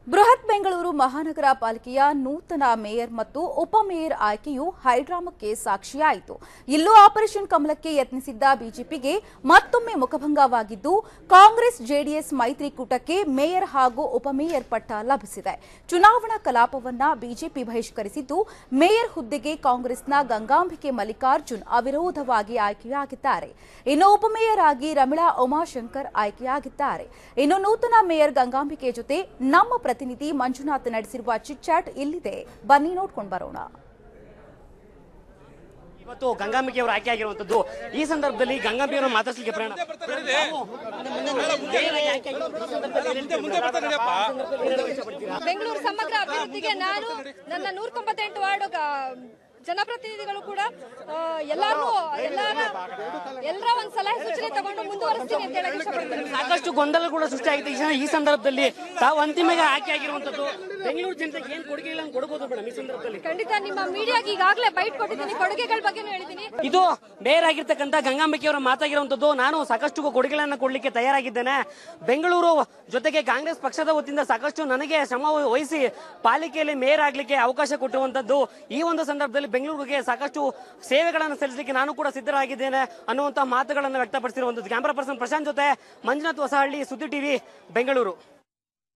ಬೃಹತ್ ಬೆಂಗಳೂರು ಮಹಾನಗರ ಪಾಲಿಕೆಯ ನೂತನ ಮೇಯರ್ ಮತ್ತು ಉಪಮೇಯರ್ ಆಯ್ಕೆಯು ಹೈಡ್ರಾಮಕ್ಕೆ ಸಾಕ್ಷಿಯಾಯಿತು ಇಲ್ಲೂ ಆಪರೇಷನ್ ಕಮಲಕ್ಕೆ ಯತ್ನಿಸಿದ್ದ ಬಿಜೆಪಿಗೆ ಮತ್ತೊಮ್ಮೆ ಮುಖಭಂಗವಾಗಿದ್ದು ಕಾಂಗ್ರೆಸ್ ಜೆಡಿಎಸ್ ಮೈತ್ರಿಕೂಟಕ್ಕೆ ಮೇಯರ್ ಹಾಗೂ ಉಪಮೇಯರ್ ಪಟ್ಟ ಲಭಿಸಿದೆ ಚುನಾವಣಾ ಕಲಾಪವನ್ನ ಬಿಜೆಪಿ ಬಹಿಷ್ಕರಿಸಿದ್ದು ಮೇಯರ್ ಹುದ್ದೆಗೆ ಕಾಂಗ್ರೆಸ್ನ ಗಂಗಾಂಬಿಕೆ ಮಲ್ಲಿಕಾರ್ಜುನ್ ಅವಿರೋಧವಾಗಿ ಆಯ್ಕೆಯಾಗಿದ್ದಾರೆ ಇನ್ನು ಉಪಮೇಯರ್ ಆಗಿ ರಮಿಳಾ ಉಮಾಶಂಕರ್ ಆಯ್ಕೆಯಾಗಿದ್ದಾರೆ ಇನ್ನು ನೂತನ ಮೇಯರ್ ಗಂಗಾಂಬಿಕೆ ಜೊತೆ ನಮ್ಮ ಪ್ರತಿನಿಧಿ ಮಂಜುನಾಥ್ ನಡೆಸಿರುವ ಚಿಟ್ಚಾಟ್ ಇಲ್ಲಿದೆ ಬನ್ನಿ ನೋಡ್ಕೊಂಡು ಬರೋಣ ಇವತ್ತು ಗಂಗಾಂಬಿಕೆ ಅವರು ಆಯ್ಕೆ ಆಗಿರುವಂತದ್ದು ಈ ಸಂದರ್ಭದಲ್ಲಿ ಗಂಗಾಂಬಿಕೆಯನ್ನು ಮಾತಾಡ್ಸಲಿಕ್ಕೆ ಪ್ರಯಾಣ ಬೆಂಗಳೂರು ಸಮಗ್ರ ಅಭಿವೃದ್ಧಿಗೆ ನಾನು ನನ್ನ ನೂರ ತೊಂಬತ್ತೆಂಟು ವಾರ್ಡ್ ಜನಪ್ರತಿನಿಧಿಗಳು ಕೂಡ ಆ, ಎಲ್ಲಾರು ಎಲ್ಲಾರ ಎಲ್ಲರ ಒಂದ್ ಸಲಹೆ ಸೂಚನೆ ತಗೊಂಡು ಮುಂದುವರಿಸ್ತೀನಿ ಅಂತ ಹೇಳಕ್ ಇಷ್ಟಪಡ್ತೀನಿ ಸಾಕಷ್ಟು ಗೊಂದಲ ಕೂಡ ಸೃಷ್ಟಿಯಾಗಿದೆ ಈ ಸ- ಈ ಸಂದರ್ಭದಲ್ಲಿ ತಾವು ಅಂತಿಮವಾಗಿ ಆಯ್ಕೆ ಆಗಿರುವಂತದ್ದು ಬೆಂಗಳೂರು ಜನತೆಗೆ ಏನ್ ಕೊಡುಗೆಗಳನ್ನು ಕೊಡಬಹುದು ಮೇಡಮ್ ಈ ಸಂದರ್ಭದಲ್ಲಿ ಖಂಡಿತ ನಿಮ್ಮ ಮೀಡಿಯಾಗೆ ಈಗಾಗಲೇ ಬೈಟ್ ಕೊಟ್ಟಿದ್ದೀನಿ ಕೊಡುಗೆಗಳ ಬಗ್ಗೆನೂ ಹೇಳಿದ್ದೀನಿ ಇದು ಬೇರೆ ಆಗಿರ್ತಕ್ಕಂಥ ಗಂಗಾಂಬಿಕೆ ಅವರ ಮಾತಾಗಿರುವಂತದ್ದು ನಾನು ಸಾಕಷ್ಟು ಕೊಡುಗೆಗಳನ್ನು ಕೊಡ್ಲಿಕ್ಕೆ ತಯಾರಾಗಿದ್ದೇನೆ ಬೆಂಗಳೂರು ಜೊತೆಗೆ ಕಾಂಗ್ರೆಸ್ ಪಕ್ಷದ ವತಿಯಿಂದ ಸಾಕಷ್ಟು ನನಗೆ ಶ್ರಮ ವಹಿಸಿ ಪಾಲಿಕೆಯಲ್ಲಿ ಮೇಯರ್ ಆಗ್ಲಿಕ್ಕೆ ಅವಕಾಶ ಕೊಟ್ಟಿರುವಂತದ್ದು ಈ ಒಂದು ಸಂದರ್ಭದಲ್ಲಿ ಬೆಂಗಳೂರಿಗೆ ಸಾಕಷ್ಟು ಸೇವೆಗಳನ್ನು ಸಲ್ಲಿಸಲಿಕ್ಕೆ ನಾನು ಕೂಡ ಸಿದ್ಧರಾಗಿದ್ದೇನೆ ಅನ್ನುವಂತಹ ಮಾತುಗಳನ್ನು ವ್ಯಕ್ತಪಡಿಸಿರುವಂತದ್ದು ಕ್ಯಾಮರಾ ಪರ್ಸನ್ ಪ್ರಶಾಂತ್ ಜೊತೆ ಮಂಜುನಾಥ್ ಹೊಸಹಳ್ಳಿ ಸುದ್ದಿ ಟಿವಿ ಬೆಂಗಳೂರು